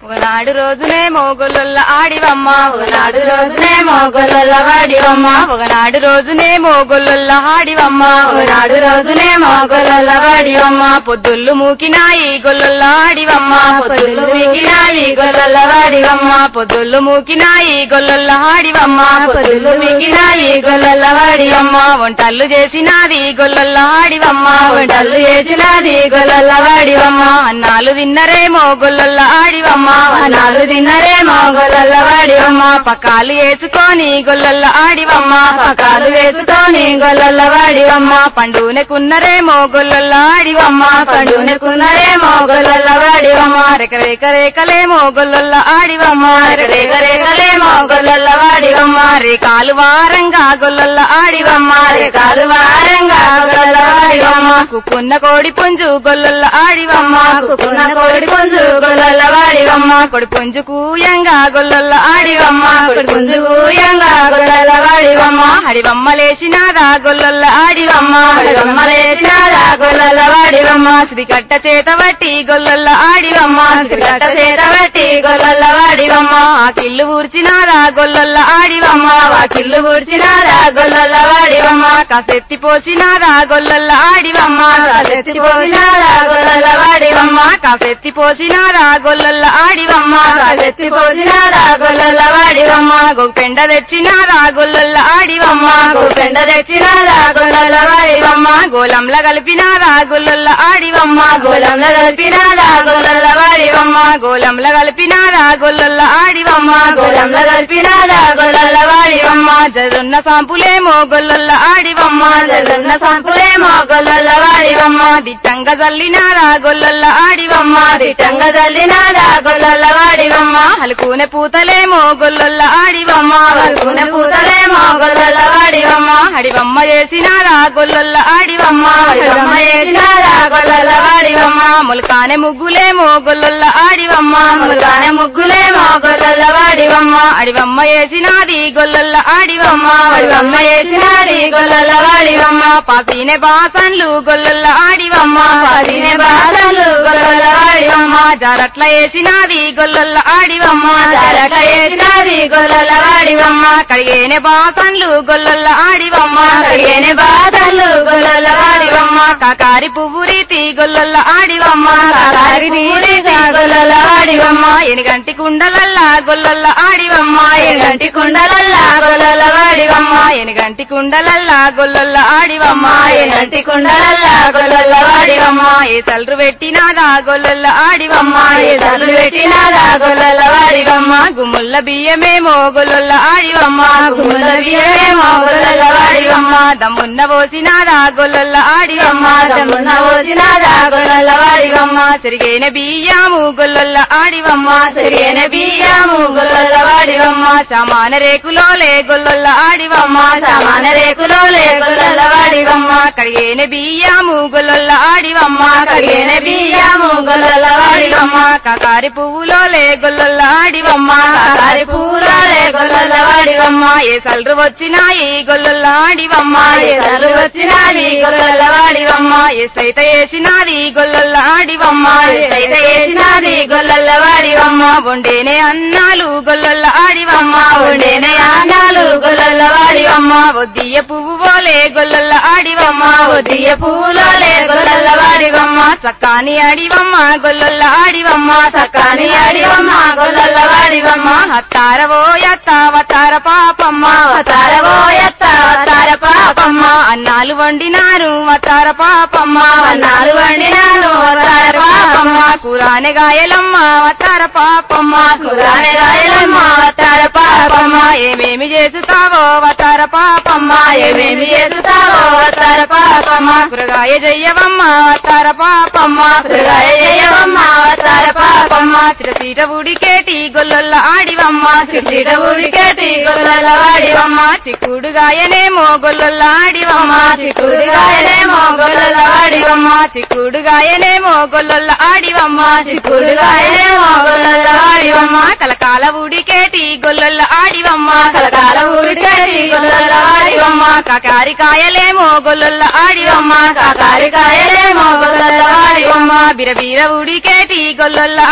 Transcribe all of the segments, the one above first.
ఒకనాడు రోజునే మోగొల్ల ఆడివమ్మ ఒకనాడు రోజునే మోగొల్ల వాడివమ్మ ఒకనాడు రోజునే మోగొల్ల ఆడివమ్మ ఒకనాడు రోజునే మోగొల్ల వాడివమ్మ పొద్దుళ్ళు మూకినాయి గొల్ల ఆడివమ్మ పొద్దులు మిగిలినాయి గొల్ల వాడివమ్మ పొద్దుళ్ళు మూకినాయి గొల్ల ఆడివమ్మ పొద్దులు మిగిలినాయి గొల్ల వాడివమ్మ వంటల్లు చేసినాది గొల్ల ఆడివమ్మ వంటలు చేసినది గొల్ల వాడివమ్మ అన్నాలు తిన్నరేమో గొల్ల ఆడివమ్మ అన్నాలు తిన్నరేమో గొల్ల వాడివమ్మ పకాలు వేసుకొని గొల్ల ఆడివమ్మ పకాలు వేసుకొని గొల్ల వాడివమ్మ పండునకున్నరేమో గొల్ల ఆడివమ్మ పండునకున్నరేమో గొల్ల వాడివమ్మ రేక రేక రేకలేమో గొల్ల ఆడివమ్మ రేగ రేగలేమో గొల్ల వాడివమ్మ రేకాలు వారంగా గొల్ల ఆడివమ్మ రేకాలు వారంగా గొల్ల వాడివమ్మ కుక్కున్న కోడి పుంజు గొల్ల ఆడివమ్మ కుక్కున్న కోడి పుంజు గొల్ల వాడివమ్మ కొడి పుంజు కూయంగా గొల్ల ఆడివమ్మ కొడి పుంజు ఊయంగా గొల్ల వాడివమ్మ హడివమ్మ లేచినాదా గొల్ల ఆడివమ్మ వాడివమ్మ లేచినాదా గొల్ల వాడివమ్మ శ్రీకట్ట చేత బట్టి గొల్ల ఆడివమ్మ శ్రీకట్ట చేత బట్టి గొల్ల వాడివమ్మ ఆ కిల్లు ఊర్చినాదా గొల్ల ఆడివమ్మ వాకిల్లు పూడ్చినాదా గొల్ల వాడివమ్మ కాసెత్తి పోసినాదా గొల్ల ఆడివమ్మ కాసెత్తి పోసినాదా గొల్ల వాడివమ్మ కాసెత్తి పోసినాదా గొల్ల ఆడివమ్మ కాసెత్తి పోసినాదా గొల్ల వాడివమ్మ గొప్పెండ తెచ్చినాదా గొల్ల ఆడివమ్మ పెండ తెచ్చినాదా గొల్ల వాడివమ్మ గోలంల కలిపినాదా గొల్ల ఆడివమ్మ గోలంలో కలిపినాదా గొల్ల వాడివమ్మ గోలంల కలిపినాదా గొల్ల ఆడివమ్మ గోలంలో కలిపినాదా గొల్ల వాడివమ్మ జరున్న సాంపులేమో గొల్ల ఆడివమ్మ జగన్న సంపులేమో గొల్ల వాడివమ్మ దిట్టంగా జల్లినారా గొల్ల ఆడివమ్మ దిట్టంగా తల్లినాదా గొల్ల వాడివమ్మ హలుకునే పూతలేమో గొల్ల ఆడివమ్మ వల్కున పూతలేమో గొల్ల వాడివమ్మ అడివమ్మ చేసినారా గొల్ల ఆడివమ్మ వాడివమ్మ చేసినాదా గొల్ల వాడివమ్మ ములకానే ముగ్గులేమో గొల్ల ఆడివమ్మ ములుగానే ముగ్గులేమో గొల్ల వాడివమ్మ అడివమ్మ చేసినాది గొల్ల ఆడివమ్మ వాడివమ్మ చేసినాది గొల్ల వాడివమ్మ పాసీనే బాసన్లు గొల్ల ఆడివమ్మ పదినే బాధలు గొల్ల వాడివమ్మ జారట్ల వేసినాది గొల్ల ఆడివమ్మ జారట్ల చేసినాది గొల్ల వాడివమ్మ కడిగేనే బాసన్లు గొల్ల ఆడివమ్మ కడిగేనే బాధలు గొల్ల వాడివమ్మ కాకారి పువ్వు రీతి గొల్ల ఆడివమ్మ కాకారి పూరిగా గొల్ల వాడివమ్మ ఎనిగంటి కుండలల్లా గొల్ల ఆడివమ్మ ఎగంటి కుండలల్లా గొల్ల వాడివమ్మ ఎనిగంటి కుండలల్లా గొల్ల ఆడివమ్మ ఎగంటి కుండలల్లా గొల్ల వాడివమ్మ ఏ సల్రు పెట్టినాదా గొల్ల ఆడివమ్మ ఏదలు పెట్టినాదా గొల్ల వాడివమ్మ గుమ్ముల్ల బియ్యమేమో గొల్ల ఆడివమ్మ గుమ్ముల బియ్యమేమో గొల్ల వాడివమ్మ దమ్మున్న పోసినాదా గొల్ల ఆడివమ్మ దమ్మున్న పోసినాదా గొల్ల వాడివమ్మ సిరిగేన బియ్యము గొల్ల ఆడివమ్మ సరియన బియ్యము గొల్ల వాడివమ్మ సమాన రేకులోలే గొల్ల ఆడివమ్మ సమాన రేకులోలే గొల్ల వాడివమ్మ కడిగేన బియ్యము గొల్ల ఆడివమ్మ కడిగిన బియ్యము గొల్ల వాడివమ్మ కాకారి పువ్వులోలే గొల్ల ఆడివమ్మ కాకారి పూలలే గొల్ల వాడివమ్మ ఏ సల్రు వచ్చినాయి గొల్ల ఆడివమ్మ ఏదలు వచ్చినాది గొల్ల వాడివమ్మ ఎస్తైతే వేసినాది గొల్ల ఆడివమ్మ ఎస్తైతే వేసినాది గొల్ల వాడివమ్మ వండేనే అన్నాలు గొల్ల ఆడివమ్మ వండేనే ఆనాలు గొల్ల వాడివమ్మ వద్దియ పువ్వు పోలే గొల్ల ఆడివమ్మ ఉదయ పూలలే గొల్ల వాడివమ్మ సక్కాని ఆడివమ్మ గొల్ల ఆడివమ్మ సకాని ఆడివమ్మ గొల్ల వాడివమ్మ హత్తార ఓయత్త వతార పాపమ్మ అవతారవో ఎత్త అవతార పాపమ్మ అన్నాలు వండినారు వతార పాపమ్మ అన్నాలు వండినాను అవతార పాపమ్మ కూరానే గాయలమ్మ వతార పాపమ్మ కురానే రాయలమ్మ అవతార పాపమ్మ ఏమేమి చేస్తావో వతార పాపమ్మ ఏమేమి చేస్తావో అవతార పాపమ్మ కూరగాయ చెయ్యవమ్మ వతార పాపమ్మ కూరగాయ చేయవమ్మ అవతార పాపమ్మ సిరసీట ఉడికేటి గొల్ల ఆడివమ్మ సిరిసిట ఉడికేటి గొల్ల వాడివమ్మ చిక్కుడుగాయనేమో గొల్ల ఆడివమ్మ చిక్కుడుగాయనేమో గొల్ల వాడివమ్మ చిక్కుడుగాయనేమో గొల్ల ఆడివమ్మ చిక్కుడుగాయనేమో గొల్ల వాడివమ్మ కలకాల ఉడికేటి గొల్ల ఆడివమ్మ కలకాల ఉడికేటి గొల్ల వాడివమ్మ కాకారికాయలేమో గొల్ల ఆడివమ్మ కాకారికాయలేమో గొల్ల వాడివమ్మ బిరబీర ఉడికేటి గొల్ల ఆడివమ్మ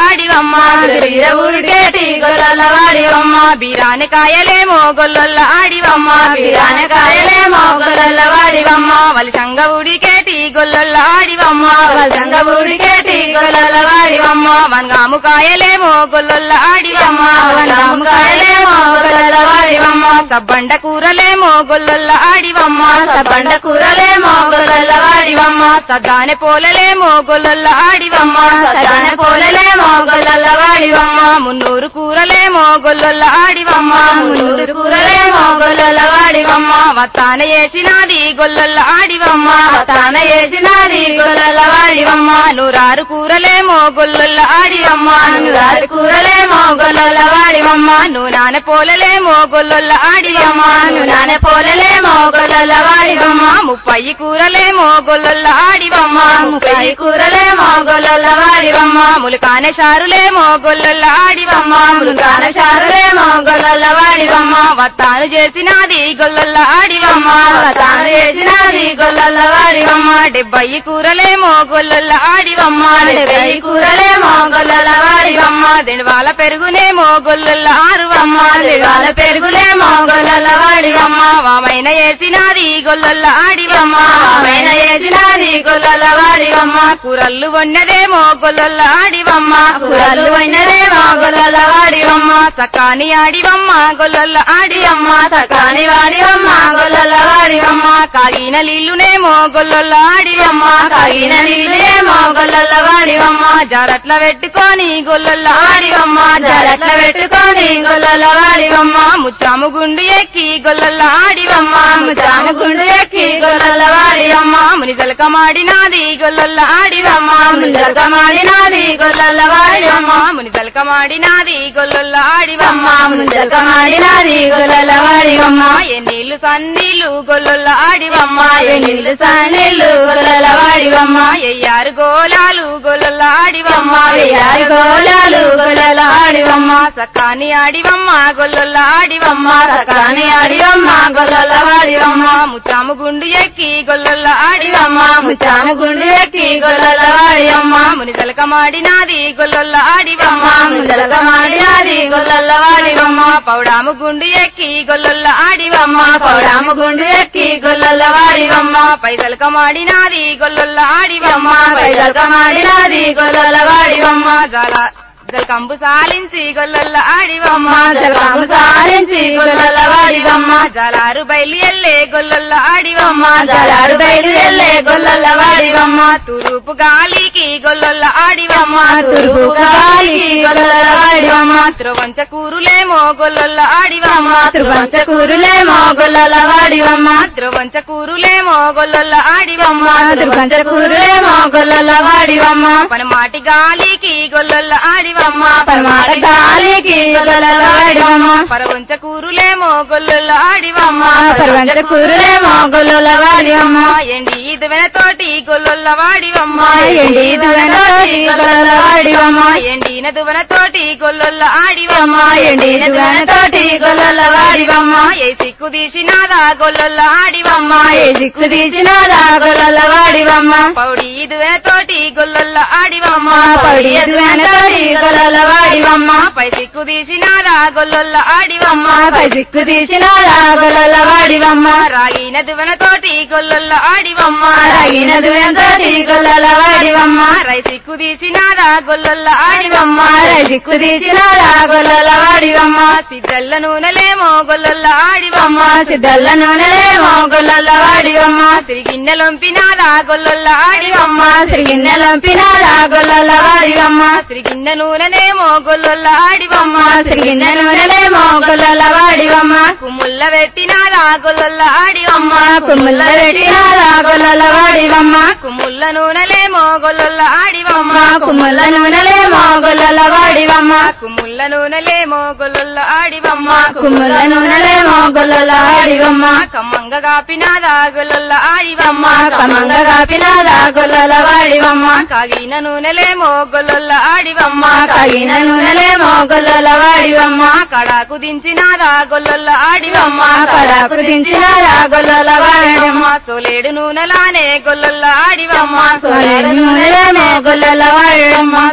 ఆడివమ్మ మీద ఉడికేటి గొల్లల వాడివమ్మ బిరాని కాయలేమో గొల్లొల్ల ఆడివమ్మ బిరాని కాయలేమో గొల్లల వాడివమ్మ వలసంగ ఉడికేటి గొల్లొల్ల ఆడివమ్మ వలసంగ ఉడికేటి గొల్లల వాడివమ్మ వనగాము కాయలేమో గొల్లొల్ల ఆడివమ్మ వనగాము కాయలేమో గొల్లల వాడివమ్మ సబ్బండ కూరలేమో గొల్లొల్ల ఆడివమ్మ సబ్బండ కూరలేమో గొల్లల వాడివమ్మ సద్దానె పోలలేమో గొల్లొల్ల ఆడివమ్మ సదాన పోలలేమో గొల్లల వాడివమ్మ మున్నూరు కూరలేమో గొల్లొల్ల ఆడివమ్మ మున్నూరు కూరలేమో గొల్లల వాడివమ్మ వత్తాన వేసినాది గొల్లొల్ల ఆడివమ్మ తాన వేసినది గొల్లల వాడివమ్మ నూరారు కూరలేమో గొల్లొల్ల ఆడివమ్మ నూరారు కూరలేమో గొల్లల వాడివమ్మ నూనాన పోలలేమో గొల్లొల్ల ఆడివమ్మ నానే పోలలేమో గొల్లల వాడివమ్మ ముప్పయ్యి కూరలేమో గొల్లొల్ల ఆడివమ్మ ముప్పై కూరలేమో గొల్లల వాడివమ్మ ములకానే షారులేమో గొల్లొల్ల ఆడివమ్మ ములుగాన శారులేమో గొల్లల వాడివమ్మ వత్తాను చేసినాది గొల్లొల్ల ఆడివమ్మ తాను వేసినది గొల్లల వాడివమ్మ డెబ్బయ్యి కూరలేమో గొల్లొల్ల ఆడివమ్మ డెబ్బై కూరలేమో గొల్లల వాడివమ్మ దెండవాల పెరుగునేమో గొల్లొల్ల ఆరువమ్మ వాళ్ళ పెరుగులేమో గొల్లల వాడివమ్మ వామైన వేసినాది గొల్లొల్ల ఆడివమ్మ ఆమెన వేసినది గొల్లల వాడివమ్మ కూరల్లు వండదేమో గొల్లొల్ల ఆడివమ్మ కూరలు అయినదేమో గొల్లల వాడివమ్మ సకాని ఆడివమ్మ గొల్లొల్ల ఆడివమ్మ సకాని వాడివమ్మ గొల్లల వాడివమ్మ కాగిన నీళ్లునేమో గొల్లొల్ల ఆడివమ్మ కాగిన నీళ్ళేమో గొల్లల వాడివమ్మ జారట్ల పెట్టుకొని గొల్లొల్ల ఆడివమ్మ జలట్ల పెట్టుకొని గొల్లల వాడివమ్మ ముచ్చాము గుండు ఎక్కి గొల్లొల్ల ఆడివమ్మ ముచాము గుండు ఎక్కి గొల్లల వాడివమ్మ మునిజలక మాడినాది గొల్లొల్ల ఆడివమ్మ ముందరక మాడినాది గొల్లల వాడివమ్మ మునిజలక మాడినాది గొల్లొల్ల ఆడివమ్మ ముందరక మాడినాది గొల్లల వాడివమ్మ ఎన్నీళ్లు సన్నీళ్లు గొల్లొల్ల ఆడివమ్మ ఎన్నిళ్ళు సన్నీళ్ళు గొల్లల వాడివమ్మ ఎయ్యారు గోలాలు గొల్లొల్ల ఆడివమ్మ వెయ్యారు గోళాలు గొల్లల ఆడివమ్మ సకాని ఆడివమ్మ గొల్లొల్ల ఆడివమ్మ సకాని ఆడివమ్మ గొల్లల వాడివమ్మ ముచ్చాము గుండు ఎక్కి గొల్లొల్ల ఆడివమ్మ ముచాము గుండు ఎక్కి గొల్లల వాడివమ్మ మునిజలక మాడినాది గొల్లొల్ల ఆడివమ్మ ముందరక మాడినాది గొల్లల వాడివమ్మ పౌడాము గుండు ఎక్కి గొల్లొల్ల ఆడివమ్మ పౌడాము గుండు ఎక్కి గొల్లల వాడివమ్మ పైసలక మాడినాది గొల్లొల్ల ఆడివమ్మ పైదలక మాడినాది గొల్లల వాడివమ్మ జల జలకంబు సాలించి గొల్లొల్ల ఆడివమ్మ జలకాము సారించి గొల్లల వాడివమ్మ జలారు బయలు ఎల్లే గొల్లొల్ల ఆడివమ్మ జలాడు బయలు ఎల్లే గొల్లల వాడివమ్మ తూర్పు గాలికి గొల్లొల్ల ఆడివమ్మ తూర్పు గాలికి గొల్లల వాడివమ్మ త్రవంచ కూరులేమో గొల్లొల్ల ఆడివమ్మ త్రిపంచ కూరులేమో గొల్లల వాడివమ్మ త్రవంచ కూరులేమో గొల్లొల్ల ఆడివమ్మ త్రిపంచ కూరులేమో గొల్లల వాడివమ్మ పని మాటి గాలికి గొల్లొల్ల ఆడివమ్మ పరమాడ గాలికి గొల్లల వాడివమ్మ పరవంచ కూరులేమో గొల్లొల్ల ఆడివమ్మ పరవంచ కూరులేమో గొల్లల వాడివమ్మ ఎండి ఇదివెన తోటి గొల్లొల్ల వాడివమ్మ ఎండి దువెనతోటి గొల్లల వాడివమ్మ ఎండిన దువన తోటి గొల్లొల్ల ఆడివమ్మ ఎండి దువెనతోటి గొల్లల వాడివమ్మ ఏ సిక్కు తీసినాదా గొల్లొల్ల ఆడివమ్మ ఏ దిక్కు తీసినాదా గొల్లల వాడివమ్మ పౌడి ఇదివెన తోటి గొల్లొల్ల ఆడివమ్మ పడి దువెనతోటి గొల్లల వాడివమ్మ పై సిక్కు తీసినాదా గొల్లొల్ల ఆడివమ్మ పై దిక్కు తీసినాదా గొల్లల వాడివమ్మ రాగిన దువన తోటి గొల్లొల్ల ఆడివమ్మ రగిన దువెనతోటి గొల్లల వాడివమ్మ రై సిక్కు తీసినాదా గొల్లొల్ల ఆడివమ్మ రై దిక్కు తీసినాదా గొల్లల వాడివమ్మ సిద్ధల్ల నూనెలేమో గొల్లొల్ల ఆడివమ్మ సిద్ధల్ల నూనెలేమో గొల్లల వాడివమ్మ సిరిగిన్నెలొంపినాదా గొల్లొల్ల ఆడివమ్మ సిరిగిన్నెలంపినాదా గొల్లల వాడివమ్మ సిరిగిన్నె నూనెనేమో గొల్లొల్ల ఆడివమ్మ సిరిగిన్నె నూనెలేమో గొల్లల వాడివమ్మ కుమ్ముల్ల పెట్టినాదా గొల్లొల్ల ఆడివమ్మ కుమ్ముల పెట్టినాదా గొల్లల వాడివమ్మ కుమ్ముల్ల నూనెలేమో గొల్లొల్ల ఆడివమ్మ కుమ్ముల నూనెలేమో గొల్లల వాడివమ్మ కుమ్ముల్ల నూనెలేమో గొల్లొల్ల ఆడివమ్మ కుమ్ముల నూనెలేమో గొల్లల వాడివమ్మ కమ్మంగ కాపినాదా గొల్లొల్ల ఆడివమ్మ కమంగ కాపినాదా గొల్లల వాడివమ్మ కాగిన నూనెలేమో గొల్లొల్ల ఆడివమ్మ కగిన నూనెలేమో గొల్లల వాడివమ్మ కడాకు దించినాదా గొల్లొల్ల ఆడివమ్మ కడాకు దించినాదా గొల్లల వాడివమ్మ సోలేడు నూనెలానే గొల్లొల్ల ఆడివమ్మ సోలేడు నూనెలేమో గొల్లల వాడివమ్మ సోదిచ్చి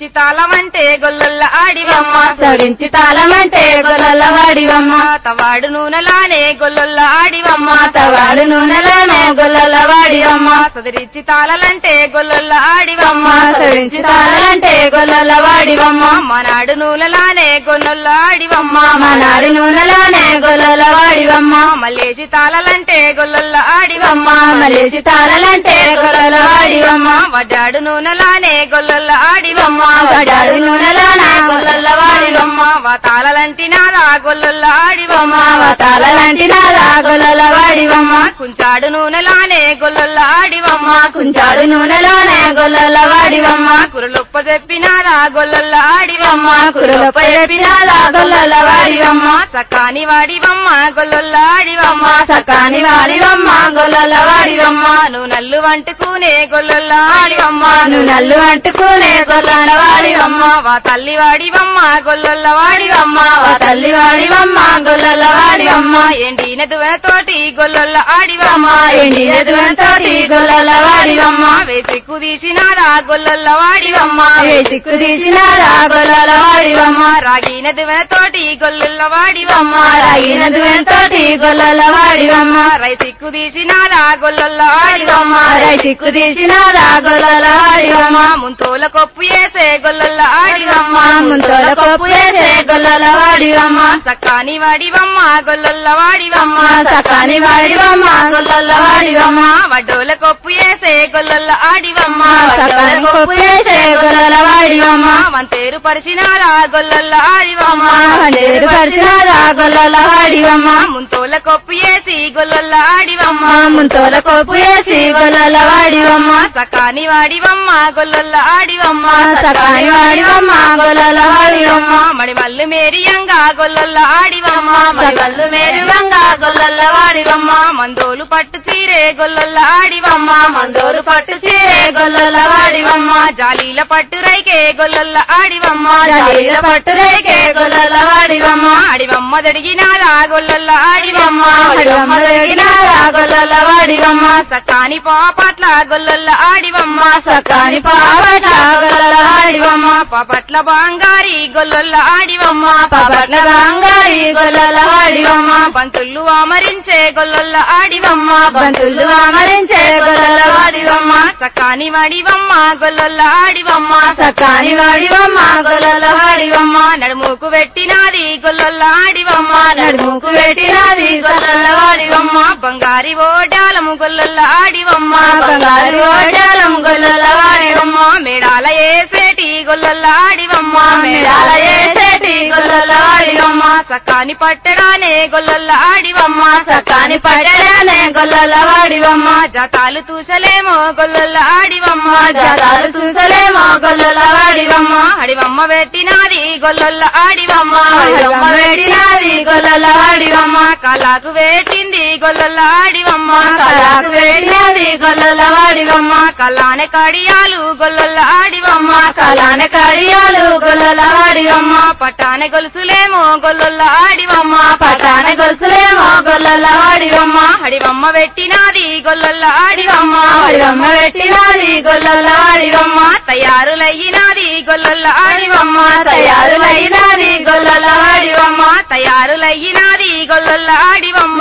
సవరించి తాళమంటే గొల్లొల్ల ఆడివమ్మ సడించి తాళమంటే గొల్లల వాడివమ్మ తవాడు నూనెలానే గొల్లొల్ల ఆడివమ్మ తవాడు నూనెలోనే గొల్లల వాడివమ్మ సదరిచ్చి తాళలంటే గొల్లొల్ల ఆడివమ్మ సడించి తాళంటే గొల్లల వాడివమ్మ మనాడు నూనెలానే గొల్లొల్ల ఆడివమ్మ మనాడి నూనెలోనే గొల్లల వాడివమ్మ మల్లేసి తాళలంటే గొల్లొల్ల ఆడివమ్మ మలేసి తాళలంటే గొల్లల వాడివమ్మ వడ్డాడు నూనెలానే గొల్లొల్ల ఆడివమ్మ వడాడు నూనెలోనే గొల్లల వాడివమ్మ తాళలంటి నాదా గొల్లొల్ల ఆడివమ్మ తాళలంటి నాదా గొల్లల వాడివమ్మ కుంచాడు నూనెలానే గొల్లొల్ల ఆడివమ్మ కుంచాడు నూనెలోనే గొల్లల వాడివమ్మ కురులొప్ప చెప్పినాదా గొల్లొల్ల ఆడివమ్మ కురులొప్ప చెప్పినాదా గొల్లల వాడివమ్మ సకాని వాడివమ్మ గొల్లొల్ల ఆడివమ్మ సకాని వాడివమ్మ గొల్లల వాడివమ్మ నువ్వు నల్లు వంటుకునే గొల్లొల్ల ఆడివమ్మ నువ్వు నల్లు అంటుకునే గొల్లల వాడివమ్మ వా తల్లి వాడివమ్మ గొల్లొల్ల వాడివమ్మ వా తల్లి వాడివమ్మ గొల్లల వాడివమ్మ ఎండిన దువతోటి గొల్లొల్ల ఆడివమ్మ ఎండిన దువంతోటి గొల్లల వాడివమ్మ వేసి కుదీసినాదా గొల్లొల్ల వాడివమ్మ ఏ సిక్కు తీసినారా గొల్లల వాడివమ్మ రాగిన దువతోటి గొల్లొల్ల వాడివమ్మ రాగిన దువంతోటి గొల్లల వాడివమ్మ రైసి కుదీసినాదా గొల్లొల్ల ఆడివమ్మ రై సిక్కు తీసినారా గొల్లల వాడివమ్మ ముంతోల కొప్పు వేసే గొల్లొల్ల ఆడివమ్మ ముంతోల కొప్పు వేసే గొల్లల వాడివమ్మ సక్కాని వాడివమ్మ గొల్లొల్ల వాడివమ్మ సకాని వాడివమ్మ గొల్లల వాడివమ్మ వడ్డోల కొప్పు వేసే గొల్లొల్ల ఆడివమ్మ సకాని కొప్పు వేసే గొల్లల వాడివమ్మ వంతేరు పరిచినారా గొల్లొల్ల ఆడివమ్మ నేరు పరిచినారా గొల్లల వాడివమ్మ ముంతోల కొప్పు వేసి గొల్లొల్ల ఆడివమ్మ ముంతోల కొప్పు వేసి గొల్లల వాడివమ్మ సకాని వాడివమ్మ గొల్లొల్ల ఆడివమ్మ సకాని వాడివమ్మ గొల్లల వాడివమ్మ మడి మల్లు మేరియంగా గొల్లొల్ల ఆడివమ్మ సకల్లు మేరుగంగా గొల్లల వాడివమ్మ మందోలు పట్టు చీరే గొల్లొల్ల ఆడివమ్మ మండోరు పట్టు చీరే గొల్లల వాడివమ్మ జాలీల పట్టు రైకే గొల్లొల్ల ఆడివమ్మ జలీల పట్టు రేకే గొల్లల వాడివమ్మ ఆడివమ్మ దడిగినారా గొల్లొల్ల ఆడివమ్మ వాడివమ్మ దొరికినారా గొల్లల వాడివమ్మ సకాని పాపట్ల గొల్లొల్ల ఆడివమ్మ సకాని పావట గొల్లల వాడివమ్మ పాపట్ల బాంగారి గొల్లొల్ల ఆడివమ్మ పాపట్ల బంగారి గొల్లల వాడివమ్మ పంతుళ్ళు ఆమరించే గొల్లొల్ల ఆడివమ్మ బంతులు అమరించే గొల్లల వాడివమ్మ సకాని వాడివమ్మ గొల్లొల్ల ఆడివమ్మ సకాని వాడివమ్మ గొల్లల వాడివమ్మ నడుముకు పెట్టినాది గొల్లొల్ల ఆడివమ్మ నడుముకు పెట్టినది గొల్లల వాడివమ్మ బంగారి ఓడాలము గొల్లొల్ల ఆడివమ్మ బంగారు ఓడాలం గొల్లల వాడివమ్మ మేడాల ఏసేటి గొల్లొల్ల ఆడివమ్మ మేడాల ఏసేటి గొల్లల వాడివమ్మ సకాని పట్టడానే గొల్లొల్ల ఆడివమ్మ సకాని పడడానే గొల్లల వాడివమ్మ జతాలు తూసలేమో గొల్లొల్ల ఆడివమ్మ జతాలు చూసలేమో గొల్లల వాడివమ్మ అడివమ్మ పెట్టినాది గొల్లొల్ల ఆడివమ్మ వాడివమ్మ పెట్టినది గొల్లల వాడివమ్మ కళకు వేటింది గొల్లొల్ల ఆడివమ్మ కళకు పెట్టినది గొల్లల వాడివమ్మ కళ్ళానే కడియాలు గొల్లొల్ల ఆడివమ్మ కళాన కడియాలు గొల్లల వాడివమ్మ పట్టానే గొలుసులేమో గొల్లొల్ల ఆడివమ్మ పటాన గొలుసులేమో గొల్లల వాడివమ్మ అడివమ్మ పెట్టినాది గొల్లొల్ల ఆడివమ్మ వాడివమ్మ పెట్టినది గొల్లల వాడివమ్మ తయారులయ్యినాది గొల్లొల్ల ఆడివమ్మ తయారులైనది గొల్లల వాడివమ్మ తయారులయ్యినాది గొల్లొల్ల ఆడివమ్మ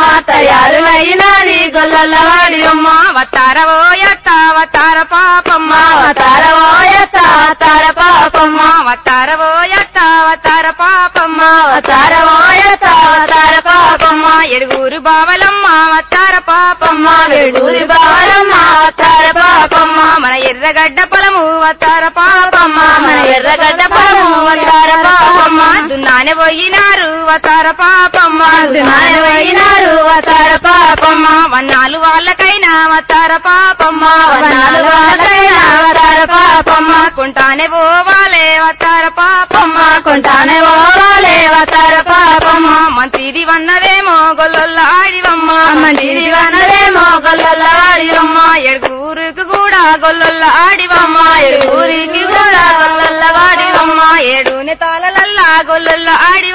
తయారులైనది గొల్లల వాడివమ్మ వత్తారవో యత్త వత్తార పాపమ్మ అవతార ఓయత అవతార పాపమ్మ వత్తారవో యత్త వత్తార పాపమ్మ అవతార ఓయత అవతార పాపమ్మ ఎడుగురు బావలమ్మ వత్తార పాపమ్మ వెడూరి బాలమ్మ అవతార పాపమ్మ మన ఎర్రగడ్డ పొలము వత్తార పాపమ్మ మన ఎర్రగడ్డ పొలము వత్తార పాపమ్మ. దున్నానే పోయినారు వతార పాపమ్మ దునాయమైనారు అవతార పాపమ్మ వన్నాలు వాళ్ళకైనా వతార పాపమ్మ వనాలు వాళ్ళకైనా అవతార పాపమ్మ కొంటానే పోవాలే వతార పాపమ్మ కొంటానే ఓవాలే అవతార పాపమ్మ మంచిది వన్నదేమో గొల్లొల్ల ఆడివమ్మ మంచిది వనదేమో గొల్లల వాడివమ్మ ఎడుగురికి కూడా గొల్లొల్ల ఆడివమ్మ ఊరికి కూడా గొల్లల వాడివమ్మ ఏడుని తాళలల్లా గొల్లొల్ల ఆడివమ్మ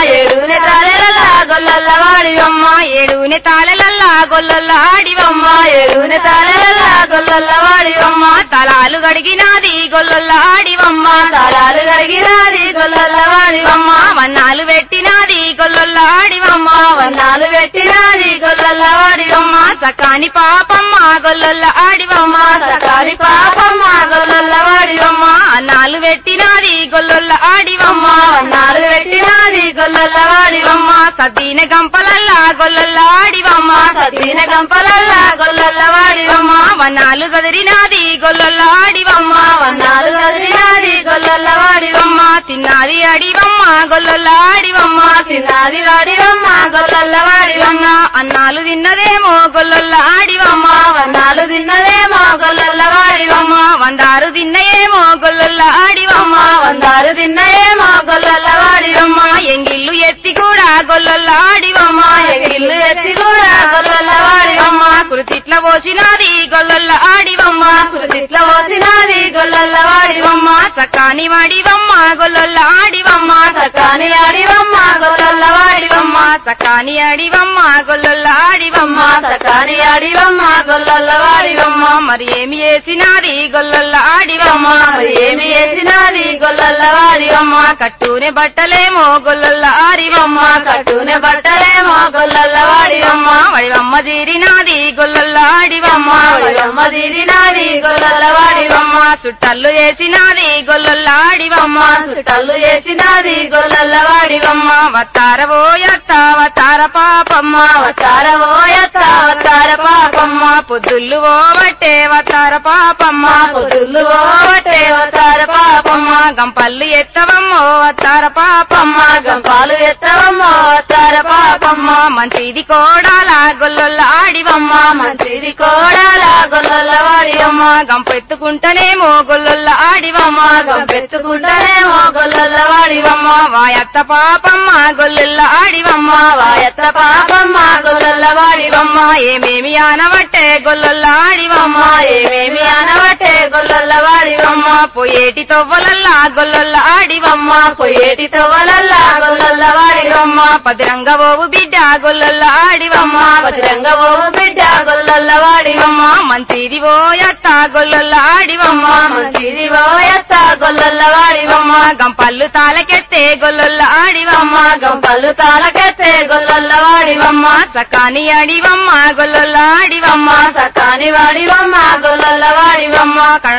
ఏడునే తాళెలల్లా గొల్లల్ల వాడివమ్మ ఏడుని తాళలల్లా గొల్లొల్ల ఆడివమ్మ ఏడునే తాళెలల్లా గొల్లల్ల వాడివమ్మ తలాలు గడిగినాది గొల్లొల్ల ఆడివమ్మ తాళాలు కడిగినాది గొల్లల్ల వాడివమ్మ వన్నాలు పెట్టినాది గొల్లొల్ల ఆడివమ్మ వన్నాలు పెట్టినాది గొల్లల్ల వాడివమ్మ సకాని పాపమ్మ గొల్లొల్ల ఆడివమ్మ సకాలి పాపమ్మ గొల్లల్ల వాడివమ్మ అన్నాలు పెట్టినాది గొల్లొల్ల ఆడివమ్మ వన్నాలు పెట్టినాది గొల్లల్ల వాడివమ్మ సతీన గంపలల్లా గొల్లొల్ల ఆడివమ్మ సతీన గంపలల్ల గొల్లల్ల వాడివమ్మ వన్నాలు చదిరినాది గొల్లొల్ల ఆడివమ్మ వన్నాలు చదివినాది గొల్లల్ల వాడివమ్మ తిన్నాది అడివమ్మ గొల్లొల్ల ఆడివమ్మ తిన్నాది వాడివమ్మ గొల్లల్ల వాడివమ్మ అన్నాలు తిన్నదేమో గొల్లొల్ల ఆడివమ్మ వన్నాలు తిన్నదేమో గొల్లల్ల వాడివమ్మ వందారు తిన్నయేమో గొల్లొల్ల ఆడివమ్మ వందారు తిన్నయేమో గొల్లల్ల వాడివమ్మ ఎంగిల్లు ఎత్తి కూడా గొల్లొల్ల ఆడివమ్మ ఎగిల్లు ఎత్తి కూడా గొల్లల్ల వాడివమ్మ కృతిట్ల పోసినాది గొల్లొల్ల ఆడివమ్మ కుదిట్ల పోసినాది గొల్లల్ల వాడివమ్మ సకాని వాడివమ్మ గొల్లొల్ల ఆడివమ్మ సకాని ఆడివమ్మ గొల్లల్ల వాడివమ్మ సకాని ఆడివమ్మ గొల్లొల్ల ఆడివమ్మ సకాని ఆడివమ్మ గొల్లల్ల వాడివమ్మ మరి ఏమి చేసినాది గొల్లొల్ల ఆడివమ్మ మరి ఏమి చేసినాది గొల్లల్ల వాడివమ్మ కట్టునే బట్టలేమో గొల్లొల్ల ఆడివమ్మ కట్టునే బట్టలేమో గొల్లల్ల వాడివమ్మ వడివమ్మ జీరినాది గొల్లొల్ల ఆడివమ్మ వాడివమ్మ తీరినాది గొల్లల్ల వాడివమ్మ సుట్టల్లు చేసినాది గొల్లొల్ల ఆడివమ్మ చుట్టలు చేసినాది గొల్లల్ల వాడివమ్మ వత్తార పోయత్త వత్తార పాపమ్మ అవతార ఓయత అవతార పాపమ్మ పొద్దుళ్ళు పోబట్టే వత్తార పాపమ్మ పొద్దులు ఓవటే అవతార పాపమ్మ గంపల్లు ఎత్తవమ్మో వత్తార పాపమ్మ గంపాలు ఎత్తవమ్మ అవతార పాపమ్మ మంచిది కోడాల గొల్లొల్ల ఆడివమ్మ మంచిది కోడాల గొల్లల్ల వాడివమ్మ గంపెత్తుకుంటనేమో గొల్లొల్ల ఆడివమ్మ గంపెత్తుకుంటానేమో గొల్లల్ల వాడివమ్మ వాయత్త పాపమ్మ గొల్లొల్ల ఆడివమ్మ వాయత్త పాపమ్మ గొల్లల్ల వాడివమ్మ ఏమేమి ఆనవట్టే గొల్లొల్ల ఆడివమ్మ ఏమేమి అనవటే గొల్లల్ల వాడివమ్మ పోయేటి తొవ్వలల్లా గొల్లొల్ల ఆడివమ్మ పొయ్యేటి తవ్వలల్ల గొల్లల్ల వాడివమ్మ పదిరంగ ఓవు బిడ్డ గొల్లొల్ల ఆడివమ్మ భద్రంగ ఓ బిడ్డ గొల్లల్ల వాడివమ్మ మంచిది పోయత్త గొల్లొల్ల ఆడివమ్మ మంచిది ఓయత్త గొల్లల్ల వాడివమ్మ గంపల్లు తాలకెత్తే గొల్లొల్ల ఆడివమ్మ గంపల్లు తాలకెత్తే గొల్లల్ల వాడివమ్మ సకాని ఆడివమ్మ గొల్లొల్ల ఆడివమ్మ సకాని వాడివమ్మ గొల్లల్ల వాడివమ్మ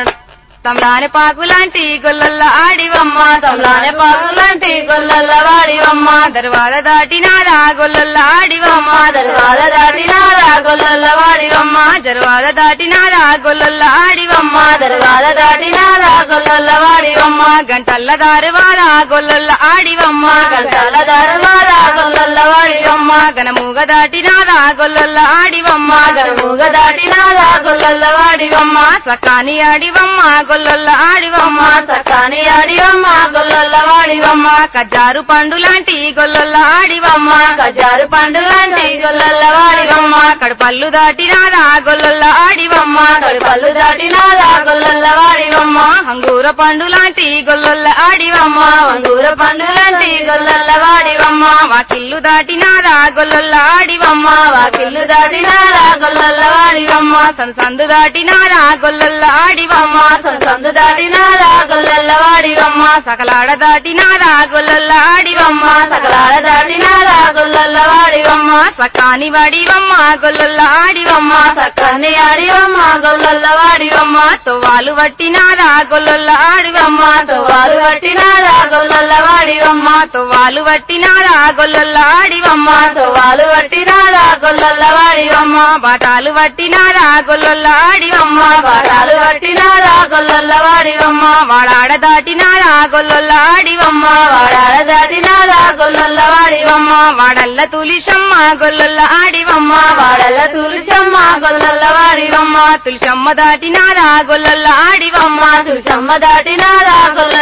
తమలాని పాకులాంటి గొల్లొల్ల ఆడివమ్మ తమలానే పాసులంటి గొల్లల్ల వాడివమ్మ దర్వాద దాటినాదా గొల్లొల్ల ఆడివమ్మ దర్వాద దాటినాదా గొల్లల్ల వాడివమ్మ జర్వాద దాటినాదా గొల్లొల్ల ఆడివమ్మ దర్వాద దాటినాదా గొల్లల్ల వాడివమ్మ గంటల్ల దారువాద గొల్లొల్ల ఆడివమ్మ గంటల దర్వాద గొల్లల్ల వాడివమ్మ గనమూగ దాటినాదా గొల్లొల్ల ఆడివమ్మ గనుముగ దాటినాదా గొల్లల్ల వాడివమ్మ సకాని ఆడివమ్మ గొల్లొల్ల ఆడివమ్మ సకాని ఆడివమ్మ గొల్లల్ల వాడివమ్మ కజారు పండు లాంటి గొల్లొల్ల ఆడివమ్మ కజారు పండుగంటి గొల్లల్ల వాడివమ్మ కడుపల్లు దాటినాదా గొల్లొల్ల ఆడివమ్మ కడుపల్లు దాటినాదా గొల్లల్ల వాడివమ్మ అంగూర పండు లాంటి గొల్లొల్ల ఆడివమ్మ వంగూర పండుగంటి గొల్లల్ల వాడివమ్మ వాకిల్లు దాటినాదా గొల్లొల్ల ఆడివమ్మ వాకిల్లు దాటినాదా గొల్లల్ల వాడివమ్మ సందు దాటినాదా గొల్లొల్ల ఆడివమ్మ సందు దాటినాదా గొల్లల్ల వాడివమ్మ సకలాడ దాటినాదా గొల్లొల్ల ఆడివమ్మ సకలాల దాటినాదా గొల్లల్ల వాడివమ్మ సకాని వాడివమ్మ గొల్లొల్ల ఆడివమ్మ సక్కని ఆడివమ్మ గొల్లల్ల వాడివమ్మ తొవ్వాలు వట్టినాదా గొల్లొల్ల ఆడివమ్మ తోవాలు పట్టినాదా గొల్లల్ల వాడివమ్మ తొవ్వాలు వట్టినాదా గొల్లొల్ల ఆడివమ్మ తోవాలు పట్టినాదా గొల్లల్ల వాడివమ్మ బాటాలు వట్టినాదా గొల్లొల్ల ఆడివమ్మ పాఠాలు పట్టినాదా గొల్లల్ల వాడివమ్మ వాడాడ దాటినాదా గొల్లొల్ల ఆడివమ్మ వాడాల దాటినాదా గొల్లల్ల వాడివమ్మ వాడల్ల తులిశమ్మ గొల్లొల్ల ఆడివమ్మ వాడల్ల తులసమ్మ గొల్లల్ల వాడివమ్మ తులిశమ్మ దాటినాదా గొల్లొల్ల ఆడివమ్మ తులసమ్మ దాటినాదా గొల్లల్ల వాడివమ్మ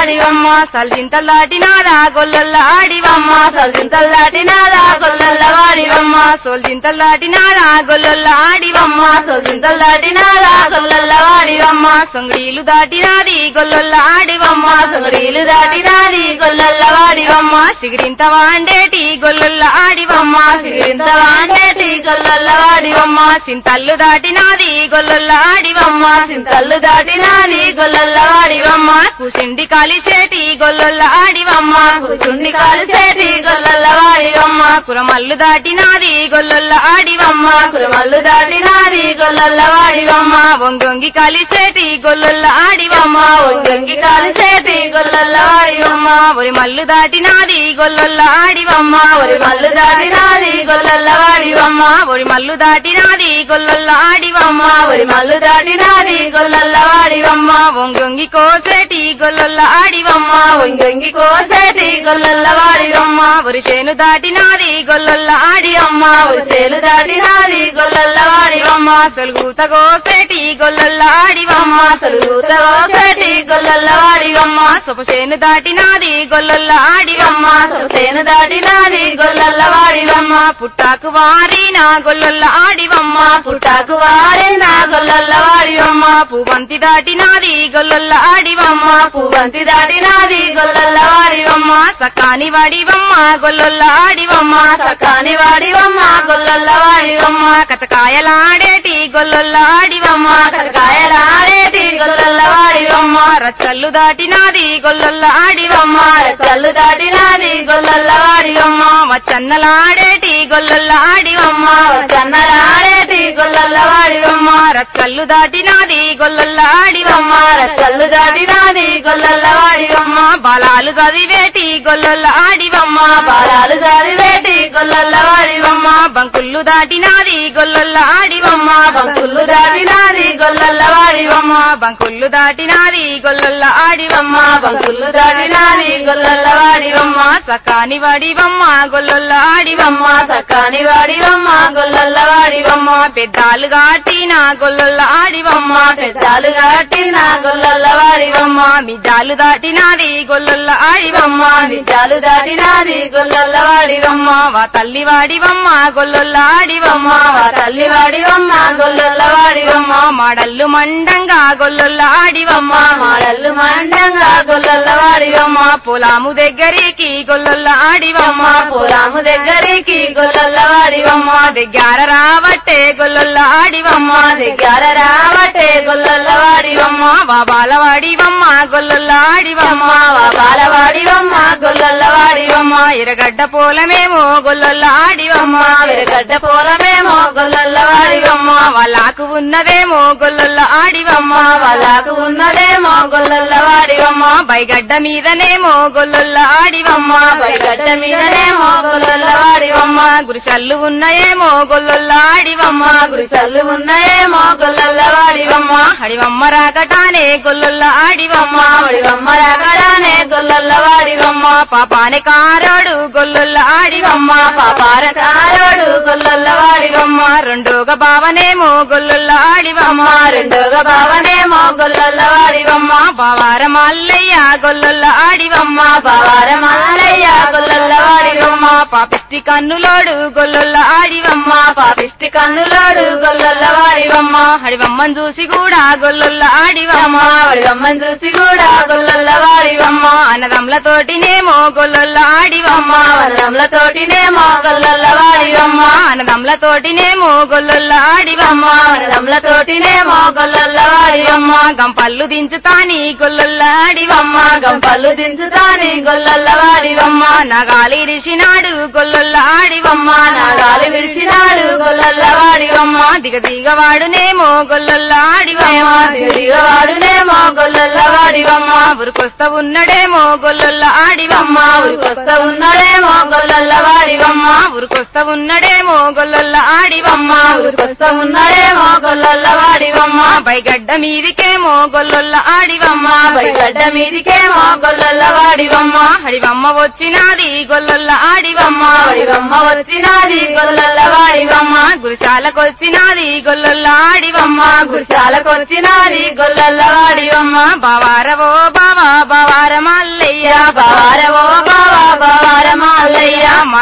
వాడివమ్మ సల్జింతలు దాటినాదా గొల్లొల్ల ఆడివమ్మ సొల్చింతలు దాటినాదా గొల్లల్ల వాడివమ్మ సోల్జింతలు దాటినాదా గొల్లొల్ల ఆడివమ్మ సొల్చింతలు దాటినాదా గొల్లల్ల వాడివమ్మ సొంగడీలు దాటినాది గొల్లొల్ల ఆడివమ్మ సొగడీలు దాటినాది గొల్లల్ల వాడివమ్మ సిగిరింత వాండేటి గొల్లొల్ల ఆడివమ్మ సిరింత వాండేటి గొల్లల్ల వాడివమ్మ సింతల్లు దాటినాది గొల్లొల్ల ఆడివమ్మ సింతల్లు దాటినాది గొల్లల్ల వాడివమ్మ కుసిండి కాలిసేటి గొల్లొల్ల ఆడివమ్మ కుసుండి కాలిసేటి గొల్లల్ల వాడివమ్మ కురమల్లు దాటినాది గొల్లొల్ల ఆడివమ్మ కురమల్లు దాటినాది గొల్లల్ల వాడివమ్మ వంగొంగి కలిసేటి గొల్లొల్ల ఆడివమ్మ ఒంగంగి కాలిసేటి గొల్లల్ల వాడివమ్మ ఒరి మల్లు దాటినాది గొల్లొల్ల ఆడివమ్మ ఒరి మల్లు దాటినాది గొల్లల్ల వాడివమ్మ ఒరి మల్లు దాటినాది గొల్లొల్ల ఆడివమ్మ ఒరి మల్లు దాటినాది గొల్లల్ల వాడివమ్మ వంగొంగి కోసేటి గొల్లొల్ల ఆడివమ్మ ఒంగంగి కోసేటి గొల్లల్ల వాడివమ్మ ఒరి చేను దాటినాది గొల్లొల్ల ఆడివమ్మ ఉసేలు దాటినాది గొల్లల్ల వాడివమ్మ సొలుగుత కోసేటి గొల్లొల్ల ఆడివమ్మ సలుగుత కోసేటి గొల్లల్ల వాడివమ్మ సొపసేను దాటినాది గొల్లొల్ల ఆడివమ్మ సొసేను దాటినాది గొల్లల్ల వాడివమ్మ పుట్టాకు వారిన గొల్లొల్ల ఆడివమ్మ పుట్టాకు వాడిన గొల్లల్ల వాడివమ్మ పువ్వంతి దాటినాది గొల్లొల్ల ఆడివమ్మ పువ్వంతి దాటినాది గొల్లల్ల వాడివమ్మ సకాని వాడివమ్మ గొల్లొల్ల ఆడివమ్మ సకాని వాడివమ్మ గొల్లల్ల వాడివమ్మ కచకాయలాడేటి గొల్లొల్ల ఆడివమ్మ కరకాయలాడేటి గొల్లల్ల వాడివమ్మ రచ్చల్లు దాటినాది గొల్లొల్ల ఆడివమ్మ చల్లు దాటినాది గొల్లల్ల వాడివమ్మ వచ్చన్నలాడేటి గొల్లొల్ల ఆడివమ్మ కన్నలాడేటి గొల్లల్ల వాడివమ్మ రచ్చల్లు దాటినాది గొల్లొల్ల ఆడివమ్మ చల్లు దాటినాది గొల్లల్ల వాడివమ్మ బలాలు చదివేటి గొల్లొల్ల ఆడివమ్మ బాలాలు జారివేటి గొల్లల్ల వాడివమ్మ బంకుళ్ళు దాటినాది గొల్లొల్ల ఆడివమ్మ బంకులు దాటినాది గొల్లల్ల వాడివమ్మ బంకుళ్ళు దాటినాది గొల్లొల్ల ఆడివమ్మ బంకులు దాటినాది గొల్లల్ల వాడివమ్మ సకాని వాడివమ్మ గొల్లొల్ల ఆడివమ్మ సకాని వాడివమ్మ గొల్లల్ల వాడివమ్మ పెద్దాలు గాటిన గొల్లొల్ల ఆడివమ్మ పెద్దాలు కట్టిన గొల్లల్ల వాడివమ్మ మిద్దాలు దాటినాది గొల్లొల్ల ఆడివమ్మ నిజాలు దాటినాది గొల్లల్ల వాడివమ్మ వా తల్లి వాడివమ్మ గొల్లొల్ల ఆడివమ్మ వా తల్లి వాడివమ్మ గొల్లల్ల వాడివమ్మ మాడల్లు మండంగా గొల్లొల్ల ఆడివమ్మ మాడల్లు మండంగా గొల్లల్ల వాడివమ్మ పొలాము దగ్గరికి గొల్లొల్ల ఆడివమ్మ పొలాము దగ్గరికి గొల్లల్ల వాడివమ్మ దగ్గర రావట్టే గొల్లొల్ల ఆడివమ్మ దగ్గర రావటే గొల్లల్ల వాడివమ్మ బాబాల వాడివమ్మ గొల్లొల్ల ఆడివమ్మ వా బాలవాడివమ్మ గొల్లల్ల వాడివమ్మ ఎరగడ్డ పోలమేమో గొల్లొల్ల ఆడివమ్మ విరగడ్డ పూలమేమో గొల్లల్ల వాడివమ్మ వాళ్ళకు ఉన్నదేమో గొల్లొల్ల ఆడివమ్మ వాళ్ళకు ఉన్నదేమో గొల్లల్ల వాడివమ్మ బైగడ్డ మీదనేమో గొల్లొల్ల ఆడివమ్మ పైగడ్డ మీదనేమో గొల్లల్ల వాడివమ్మ గురిసల్లు ఉన్నాయేమో గొల్లొల్ల ఆడివమ్మ గుడిసల్లు ఉన్నాయేమో గొల్లల్ల వాడివమ్మ హడివమ్మ రాకటానే గొల్లొల్ల ఆడివమ్మ వాడివమ్మ రాకడానే గొల్లల్ల వాడివమ్మ పాపానే కారోడు గొల్లొల్ల ఆడివమ్మ పాపార కారోడు గొల్లల్ల వాడివమ్మ రెండోగ బావనేమో గొల్లొల్ల ఆడివమ్మ రెండోగా బావనేమో గొల్లల్ల వాడివమ్మ బావార మల్లయ్య గొల్లొల్ల ఆడివమ్మ బావార మల్లయ్య గొల్లల్ల వాడివమ్మ పాపిష్టి కన్నులోడు గొల్లొల్ల ఆడివమ్మ పాపిష్టి కన్నులోడు గొల్లల్ల వాడివమ్మ హడివమ్మని చూసి కూడా గొల్లొల్ల ఆడివమ్మ వాడివమ్మని చూసి కూడా గొల్లల్ల వాడివమ్మ అన్నదమ్లతోటినేమో గొల్లొల్ల ఆడివమ్మ వనములతోటినేమో గొల్లల్ల వాడివమ్మ అన్నదమ్లతోటినేమో గొల్లొల్ల ఆడివమ్మ వనములతోటినేమో గొల్లల్ల వాడివమ్మ గంపల్లు దించుతాని గొల్లొల్ల ఆడివమ్మ గంపల్లు దించుతాని గొల్లల్ల వాడివమ్మ నగాలి రిషినాడు గొల్లొల్ల ఆడివమ్మ నాగాలి విడిసినాడు గొల్లల్ల వాడివమ్మ దిగ దిగవాడునేమో గొల్లొల్ల ఆడివమ్మ దిగవాడునేమో గొల్లల్ల వాడివమ్మ ఉరికొస్తా ఉన్నడేమో గొల్లొల్ల ఆడివమ్మ ఊరికొస్తా ఉన్నాడేమో గొల్లల్ల వాడివమ్మ ఉరికొస్తా ఉన్నడేమో గొల్లొల్ల ఆడివమ్మ ఊరికొస్తా ఉన్నాడేమో గొల్లల్ల వాడివమ్మ బైగడ్డ మీదికేమో గొల్లొల్ల ఆడివమ్మ పైగడ్డ మీదికేమో గొల్లల్ల వాడివమ్మ హడివమ్మ వచ్చినాది గొల్లొల్ల ఆడివమ్మ వాడివమ్మ వచ్చినాది గొల్లల్ల వాడివమ్మ గురిశాలకొచ్చినాది గొల్లొల్ల ఆడివమ్మ గుడిసాలకొచ్చినాది గొల్లల్ల వాడివమ్మ బావారవో బావా బావారమా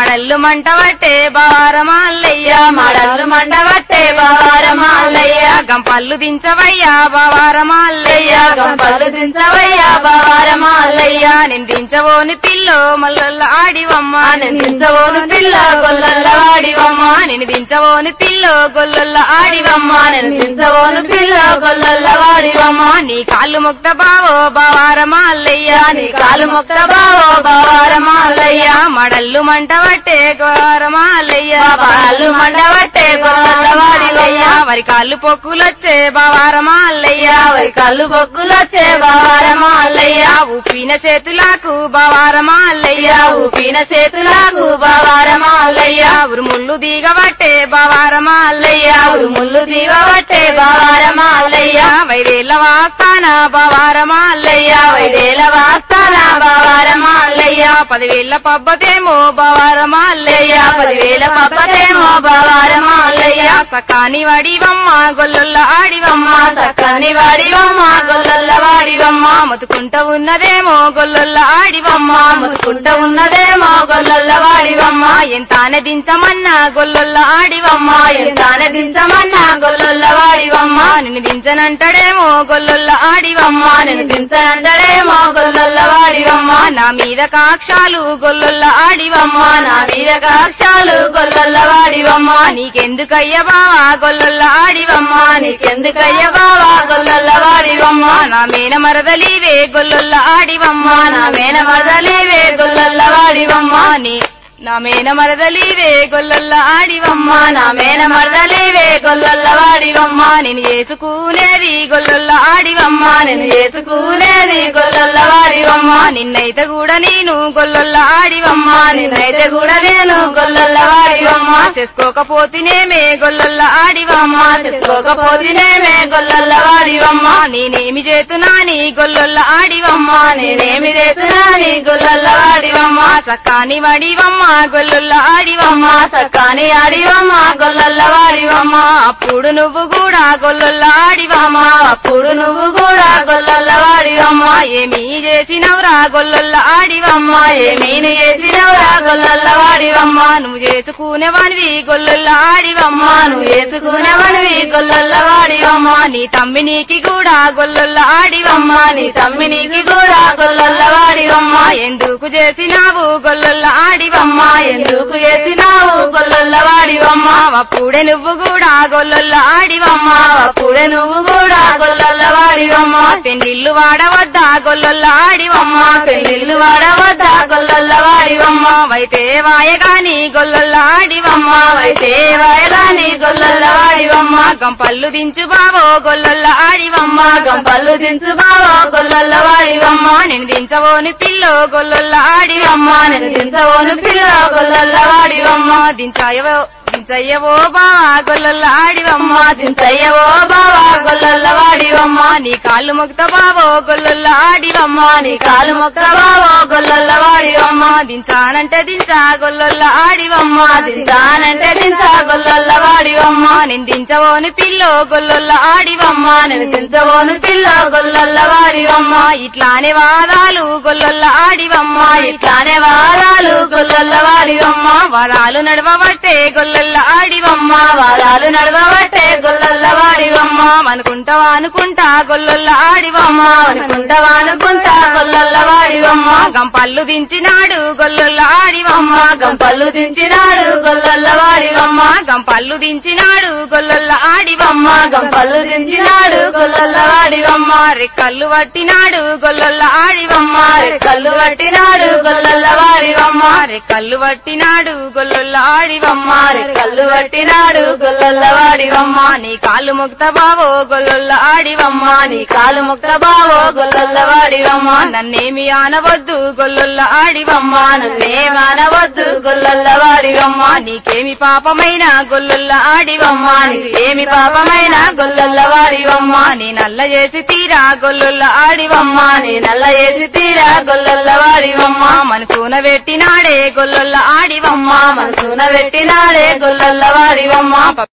మడల్లు మంట పట్టే బావారమాల్లయ్య మడలు మండబట్టే బావారమాలయ్య గంపల్లు దించవయ్యా బావారమాల్లయ్య గంపలు దించవయ్యా బావారమాలయ్య నేను దించబోని పిల్లో మల్లొల్ల ఆడివమ్మ నిందించబోను పిల్ల గొల్లల్ల వాడివమ్మ నేను దించబోని పిల్లో గొల్లొల్ల ఆడివమ్మ నిందించబోను పిల్ల గొల్లల్ల వాడివమ్మ నీ కాళ్ళు ముక్త బావో బావారమాల్లయ్య నీ కాలు మొక్క బావో బావారమాలయ్య మడల్లు మంట పట్టే గోరమాల్లయ్య బాలు మండబట్టే గొల్లల్ల వాడివయ్య వరి కాళ్ళు పొక్కులొచ్చే బావారమాల్లయ్య వరి కళ్ళు బొగ్గులొచ్చే బావారమాలయ్య ఉప్పిన చేతులకు బావారమాల్లయ్య ఊపిన చేతులకు బావారమాలయ్య ఉరుముళ్ళు దిగబట్టే బావారమాల్లయ్య ముళ్ళు దీవబట్టే బావారమాలయ్య వైదేళ్ల వాస్తాన బావారమాల్లయ్య వైదేల వాస్తాన బావారమాలయ్య పదివేళ్ల పబ్బతేమో బావారమాల్లయ్య పదివేల పప్పదేమో బావారమాలయ్య సకాని వడివమ్మ గొల్లొల్ల ఆడివమ్మ సక్కని వాడివమ్మ గొల్లల్ల వాడివమ్మ మతుకుంట ఉన్నదేమో గొల్లొల్ల ఆడివమ్మ ముసుకుంట ఉన్నదేమో గొల్లల్ల వాడివమ్మ ఎంతానే దించమన్నా గొల్లొల్ల ఆడివమ్మ ఎంతానే దించమన్నా గొల్లల్ల వాడివమ్మ నిన్ను దించనంటాడేమో గొల్లొల్ల ఆడివమ్మ నేను దించనంటడేమో గొల్లల్ల వాడివమ్మ నా మీద కాక్షాలు గొల్లొల్ల ఆడివమ్మ నా మీద కాక్షాలు గొల్లల్ల వాడివమ్మ నీకెందుకయ్య బావా గొల్లొల్ల ఆడివమ్మ నీకెందుకయ్య బావా గొల్లల్ల వాడివమ్మ నా మేన మరదలివే గొల్లొల్ల ఆడివమ్మ నా మేన మరదలేవే గొల్లల్ల వాడివమ్మ నీ నా మేన మరదలివే గొల్లొల్ల ఆడివమ్మ నా మేన మరదలేవే గొల్లల్ల వాడివమ్మ నేను చేసుకునేది గొల్లొల్ల ఆడివమ్మ నేను చేసుకునేది గొల్లల్ల వాడివమ్మ నిన్నైతే కూడా నేను గొల్లొల్ల ఆడివమ్మ నిన్నైతే కూడా నేను గొల్లల్ల వాడివమ్మ చేసుకోకపోతేనేమే గొల్లొల్ల ఆడివమ్మ చేసుకోకపోతేనేమే గొల్లల్ల వాడివమ్మ నేనేమి చేతునాని గొల్లొల్ల ఆడివమ్మ నేనేమి చేస్తున్నా నీ గొల్లల్ల వాడివమ్మ సక్కాని వడివమ్మ గొల్లొల్ల ఆడివమ్మ సక్కాని ఆడివమ్మ గొల్లల్ల వాడివమ్మ అప్పుడు నువ్వు కూడా గొల్లొల్ల ఆడివమ్మ అప్పుడు నువ్వు కూడా గొల్లల్ల వాడివమ్మ ఏమీ చేసినవురా గొల్లొల్ల ఆడివమ్మ ఏమీని చేసినవురా గొల్లల్ల వాడివమ్మ నువ్వు చేసుకునేవానివి గొల్లొల్ల ఆడివమ్మ నువ్వు చేసుకునేవనివి గొల్లల్ల వాడివమ్మ నీ తమ్మి నీకి కూడా గొల్లొల్ల ఆడివమ్మ నీ తమ్మి నీకి కూడా గొల్లల్ల వాడివమ్మ ఎందుకు చేసినావు గొల్లొల్ల ఆడివమ్మ ఎందుకు చేసినావు గొల్లల్ల వాడివమ్మ అప్పుడే నువ్వు కూడా గొల్లొల్ల ఆడివమ్మ అప్పుడే నువ్వు కూడా గొల్లల్ల వాడివమ్మ పెళ్లిళ్ళు వాడవద్దా గొల్లొల్ల ఆడివమ్మ పెళ్లిళ్ళు వాడవద్ద గొల్లల్ల వాడివమ్మ వైతే వాయగాని గొల్లొల్ల ఆడివమ్మ అయితే వాయదాని గొల్లల్ల వాడివమ్మ గంపల్లు దించు బావో గొల్లొల్ల ఆడివమ్మ గంపల్లు దించు బావో గొల్లల్ల వాడివమ్మ నేను దించవోని పిల్లో గొల్లొల్ల ఆడివమ్మ నేను దించవోను పిల్ల గొల్లల్ల వాడివమ్మ దించాయవో దించయ్యవో బావా గొల్లొల్ల ఆడివమ్మ దించయ్యవో బావా గొల్లల్ల వాడివమ్మ నీ కాళ్ళు మొక్త బావో గొల్లొల్ల ఆడివమ్మ నీ కాలు మొక్క బావో గొల్లల్ల వాడివమ్మ దించానంటే దించా గొల్లొల్ల ఆడివమ్మ దించానంటే దించా గొల్లల్ల వాడివమ్మ నేను దించవోని పిల్లో గొల్లొల్ల ఆడివమ్మ నేను దించవోను పిల్ల గొల్లల్ల వాడివమ్మ ఇట్లానే వాదాలు గొల్లొల్ల ఆడివమ్మ ఇట్లానే వారాలు గొల్లల్ల వాడివమ్మ వాదాలు నడవబట్టే గొల్లొల్ల ఆడివమ్మ వారాలు నడవబట్టే గొల్లల్ల వాడివమ్మ అనుకుంటావా అనుకుంటా గొల్లొల్ల ఆడివమ్మ అనుకుంటావా అనుకుంటా గొల్లల్ల వాడివమ్మ గంపల్లు దించినాడు గొల్లొల్ల ఆడివమ్మ గంపల్లు దించినాడు గొల్లల్ల వాడివమ్మ గంపల్లు దించినాడు గొల్లొల్ల ఆడివమ్మ గంపల్లు దించినాడు గొల్లల్ల వాడివమ్మ రెక్కల్లు పట్టినాడు గొల్లొల్ల ఆడివమ్మ కళ్ళు పట్టినాడు గొల్లల్ల వాడివమ్మ రెక్కల్లు పట్టినాడు గొల్లొల్ల ఆడివమ్మ కళ్ళు పట్టినాడు గొల్లల్ల వాడివమ్మ నీ కాళ్ళు ముక్త బావో గొల్లొల్ల ఆడివమ్మ నీ కాలు ముక్త బావో గొల్లల్ల వాడివమ్మ నన్నేమి ఆనవద్దు గొల్లొల్ల ఆడివమ్మ నన్నేమనవద్దు గొల్లల్ల వాడివమ్మ నీకేమి పాపమైన గొల్లొల్ల ఆడివమ్మ ఏమి పాపమైన గొల్లల్ల వాడివమ్మ నీ నల్ల చేసి తీరా గొల్లొల్ల ఆడివమ్మ నీ నల్ల వేసి తీరా గొల్లల్ల వాడివమ్మ మనసున పెట్టినాడే గొల్లొల్ల ఆడివమ్మ మనసున పెట్టినాడే గొల్లల్ల వాడివమ్మ